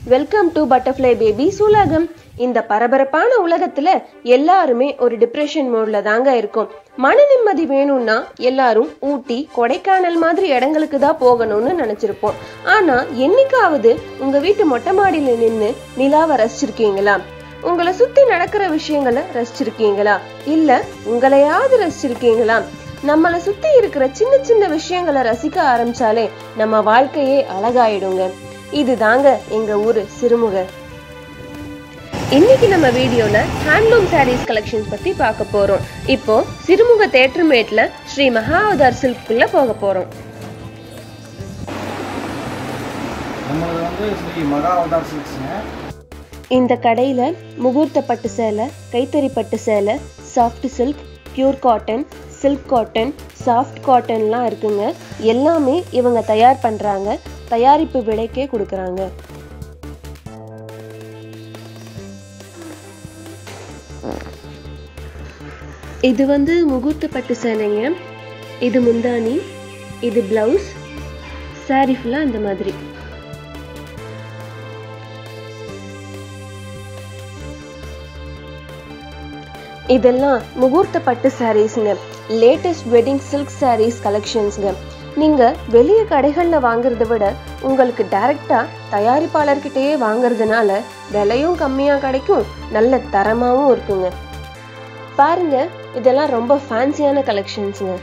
welcome to butterfly baby உலகம் இந்த பரபரப்பான உலகத்துல எல்லாருமே ஒரு டிப்ரெஷன் மோட்ல தாங்க இருக்கும் மன நிம்மதி வேணும்னா எல்லாரும் ஊட்டி கொடைக்கானல் மாதிரி இடங்களுக்கு தான் போகணும்னு நினைச்சிருப்போம் ஆனா என்னைக்காவது உங்க வீட்டு மொட்டை மாடியில நின்னு நிலாவை ரசிச்சிருக்கீங்களா உங்களை சுத்தி நடக்கிற விஷயங்களை ரசிச்சிருக்கீங்களா இல்ல உங்களையாவது ரசிச்சிருக்கீங்களா நம்மளை சுத்தி இருக்கிற சின்ன சின்ன விஷயங்களை ரசிக்க ஆரம்பிச்சாலே நம்ம வாழ்க்கையே அழகாயிடுங்க இது தாங்க எங்க ஊரு சிறுமுகை இன்னைக்கு நம்ம வீடியோல ஹேண்ட்லூம் சாரீஸ் கலெக்ஷன்ஸ் பத்தி பார்க்க போறோம் இப்போ சிறுமுக தேட்டர்மேட்ல ஸ்ரீ மகாவதார் சில்க்குள்ள போக போறோம் நம்மளது வந்து ஸ்ரீ மகா அவதார் சில்க்ஸுங்க இந்த கடையில முகூர்த்த பட்டு சேலை கைத்தறி பட்டு சேலை soft silk pure cotton silk cotton soft காட்டன்லாம் இருக்குங்க எல்லாமே இவங்க தயார் பண்றாங்க தயாரிப்பு விலைக்கே கொடுக்குறாங்க இது வந்து முகூர்த்த பட்டு சேலைங்க இது முந்தானி இது பிளவுஸ் சாரி ஃபுல்லாக இந்த மாதிரி இதெல்லாம் முகூர்த்த பட்டு சாரீஸ்ங்க லேட்டஸ்ட் வெட்டிங் சில்க் சாரீஸ் கலெக்ஷன்ஸ்ங்க நீங்க வெளிய கடைகள்ல வாங்குறத விட உங்களுக்கு டைரக்டா தயாரிப்பாளர்கிட்டயே வாங்குறதுனால விலையும் கம்மியா கிடைக்கும் நல்ல தரமாவும் இருக்குங்க பாருங்க இதெல்லாம் ரொம்ப ஃபேன்சியான கலெக்ஷன்ஸ்ங்க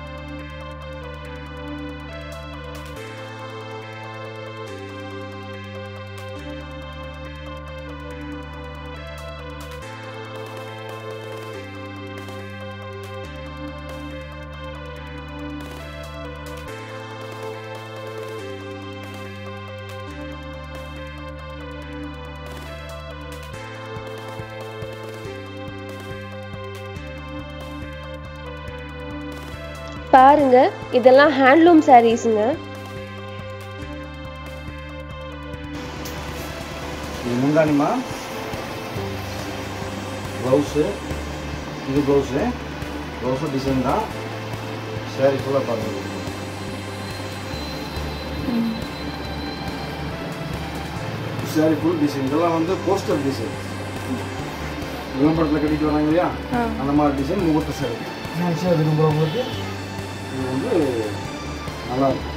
பாருங்க இதெல்லாம் ஹேண்ட்லூம் சாரீஸுங்க இது முந்தானிமா ப்ளவுஸு இது ப்ளவுஸு ப்ளவுஸு டிசைன் தான் சேரீ ஃபுல்லாக பாருங்கள் சேரீ ஃபுல் டிசைன் இதெல்லாம் வந்து போஸ்டர் டிசைன் விளம்பரத்தில் கட்டிட்டு வராங்க இல்லையா அந்த மாதிரி டிசைன் முகூர்த்த சேரீ ஃபேன்சியாக விரும்புகிறவங்களுக்கு இது வந்து நல்லா இருக்கும்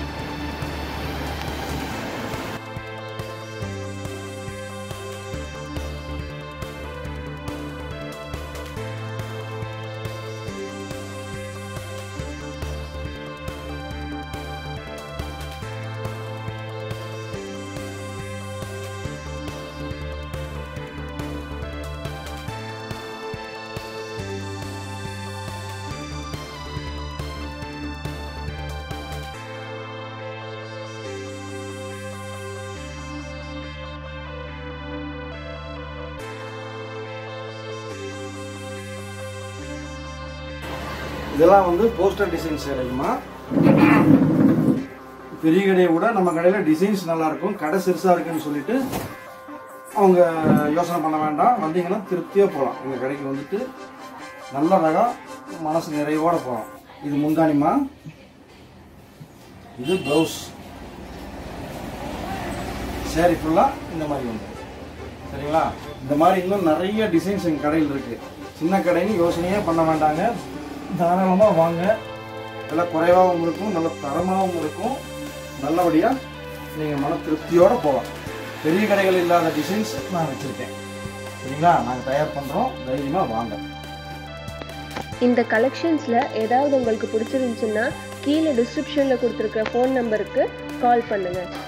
இதெல்லாம் வந்து போஸ்டர் டிசைன் சேரீங்கம்மா பெரிய கடையை விட நம்ம கடையில் டிசைன்ஸ் நல்லா இருக்கும் கடை சிறுசாக இருக்குன்னு சொல்லிட்டு அவங்க யோசனை பண்ண வேண்டாம் வந்தீங்கன்னா திருப்தியாக போகலாம் எங்கள் கடைக்கு வந்துட்டு நல்ல ரகம் மனசு நிறைவோட போகலாம் இது முந்தானிமா இது ப்ளவுஸ் சேரீ ஃபுல்லாக இந்த மாதிரி வந்து சரிங்களா இந்த மாதிரி இன்னும் நிறைய டிசைன்ஸ் எங்கள் கடையில் இருக்குது சின்ன கடைன்னு யோசனையே பண்ண வேண்டாங்க தாராளமாக வாங்க நல்லா குறைவாகவும் இருக்கும் நல்ல தரமாகவும் இருக்கும் நல்லபடியாக நீங்கள் மன திருப்தியோடு போகலாம் பெரிய கடைகள் இல்லாத டிசைன்ஸ் நான் வச்சுருக்கேன் சரிங்களா நாங்கள் தயார் பண்ணுறோம் தைரியமாக வாங்க இந்த கலெக்ஷன்ஸ்ல ஏதாவது உங்களுக்கு பிடிச்சிருந்துச்சுன்னா கீழே டிஸ்கிரிப்ஷன்ல கொடுத்துருக்க ஃபோன் நம்பருக்கு கால் பண்ணுங்க